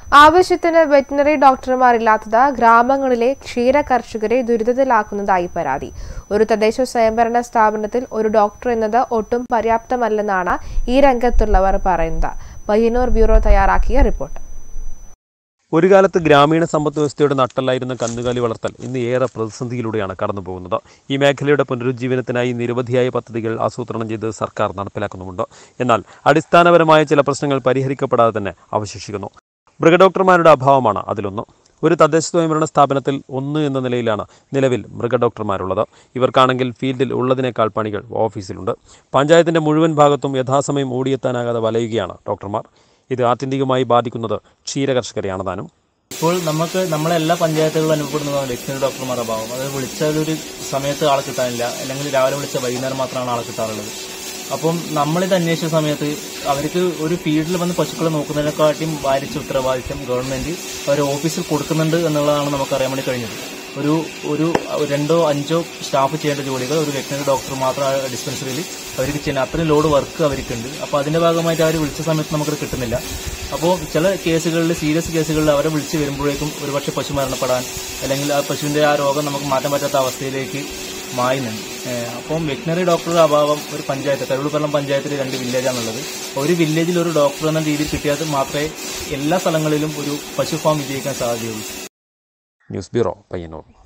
ആവശ്യത്തിന് വെറ്റിനറി ഡോക്ടർമാരില്ലാത്തത് ഗ്രാമങ്ങളിലെ ക്ഷീര കർഷകരെ ദുരിതത്തിലാക്കുന്നതായി പരാതി ഒരു തദ്ദേശ സ്വയംഭരണ സ്ഥാപനത്തിൽ ഒരു ഡോക്ടർ എന്നത് ഒട്ടും പര്യാപ്തമല്ലെന്നാണ് ഈ രംഗത്തുള്ളവർ പറയുന്നത് പയ്യന്നൂർ ബ്യൂറോ തയ്യാറാക്കിയ റിപ്പോർട്ട് ഒരു കാലത്ത് ഗ്രാമീണ സമ്പദ് വ്യവസ്ഥയുടെ നട്ടലായിരുന്ന കന്നുകാലി വളർത്തൽ ഇന്ന് ഏറെ പ്രതിസന്ധിയിലൂടെയാണ് കടന്നുപോകുന്നത് ഈ മേഖലയുടെ പുനരുജ്ജീവനത്തിനായി നിരവധിയായ പദ്ധതികൾ ആസൂത്രണം ചെയ്ത് സർക്കാർ നടപ്പിലാക്കുന്നുമുണ്ട് എന്നാൽ അടിസ്ഥാനപരമായ ചില പ്രശ്നങ്ങൾ പരിഹരിക്കപ്പെടാതെ തന്നെ അവശേഷിക്കുന്നു മൃഗഡോക്ടർമാരുടെ അഭാവമാണ് അതിലൊന്ന് ഒരു തദ്ദേശ സ്വയംഭരണ സ്ഥാപനത്തിൽ ഒന്ന് എന്ന നിലയിലാണ് നിലവിൽ മൃഗഡോക്ടർമാരുള്ളത് ഇവർക്കാണെങ്കിൽ ഫീൽഡിൽ ഉള്ളതിനേക്കാൾ പണികൾ ഓഫീസിലുണ്ട് പഞ്ചായത്തിന്റെ മുഴുവൻ ഭാഗത്തും യഥാസമയം ഓടിയെത്താനാകാതെ വലയുകയാണ് ഡോക്ടർമാർ ഇത് ആത്യന്തികമായി ബാധിക്കുന്നത് ക്ഷീരകർഷകരെയാണ് താനും ഇപ്പോൾ നമുക്ക് നമ്മളെ എല്ലാ പഞ്ചായത്തുകളിലും അനുഭവപ്പെടുന്നതാണ് വെറ്റിനറി ഡോക്ടർമാരുടെ അഭാവം അത് വിളിച്ചാൽ ഒരു സമയത്ത് ആളെ കിട്ടാനില്ല അല്ലെങ്കിൽ രാവിലെ വിളിച്ച വൈകുന്നേരം മാത്രമാണ് ആളെ കിട്ടാറുള്ളത് അപ്പം നമ്മളിത് അന്വേഷിച്ച സമയത്ത് അവർക്ക് ഒരു ഫീൽഡിൽ വന്ന് പശുക്കളെ നോക്കുന്നതിനെക്കാട്ടിയും ഭാരിച്ച ഉത്തരവാദിത്തം ഗവൺമെന്റ് അവർ ഓഫീസിൽ കൊടുക്കുന്നുണ്ട് എന്നുള്ളതാണ് നമുക്ക് അറിയാൻ വേണ്ടി കഴിഞ്ഞത് ഒരു ഒരു രണ്ടോ അഞ്ചോ സ്റ്റാഫ് ചെയ്യേണ്ട ജോലികൾ ഒരു വെറ്റിനറി ഡോക്ടർ മാത്രം ആ ഡിസ്പെൻസറിയിൽ അവർക്ക് ചെയ്യുന്ന അത്രയും ലോഡ് വർക്ക് അവർക്കുണ്ട് അപ്പോൾ അതിന്റെ ഭാഗമായിട്ട് അവർ വിളിച്ച സമയത്ത് നമുക്കത് കിട്ടുന്നില്ല അപ്പോൾ ചില കേസുകളിൽ സീരിയസ് കേസുകളിൽ അവരെ വിളിച്ച് വരുമ്പോഴേക്കും ഒരുപക്ഷെ പശു മരണപ്പെടാൻ അല്ലെങ്കിൽ ആ പശുവിന്റെ ആ രോഗം നമുക്ക് മാറ്റാൻ പറ്റാത്ത അവസ്ഥയിലേക്ക് മായുന്നുണ്ട് ഏഹ് അപ്പം വെറ്റിനറി ഡോക്ടറുടെ അഭാവം ഒരു പഞ്ചായത്ത് കരുളുപള്ളം പഞ്ചായത്തിൽ രണ്ട് വില്ലേജാണുള്ളത് ഒരു വില്ലേജിൽ ഒരു ഡോക്ടർ എന്ന രീതിയിൽ കിട്ടിയാൽ മാത്രമേ എല്ലാ സ്ഥലങ്ങളിലും ഒരു പശു ഫാം വിജയിക്കാൻ സാധ്യതയുള്ളൂ ന്യൂസ് ബ്യൂറോ പയ്യന്നൂർ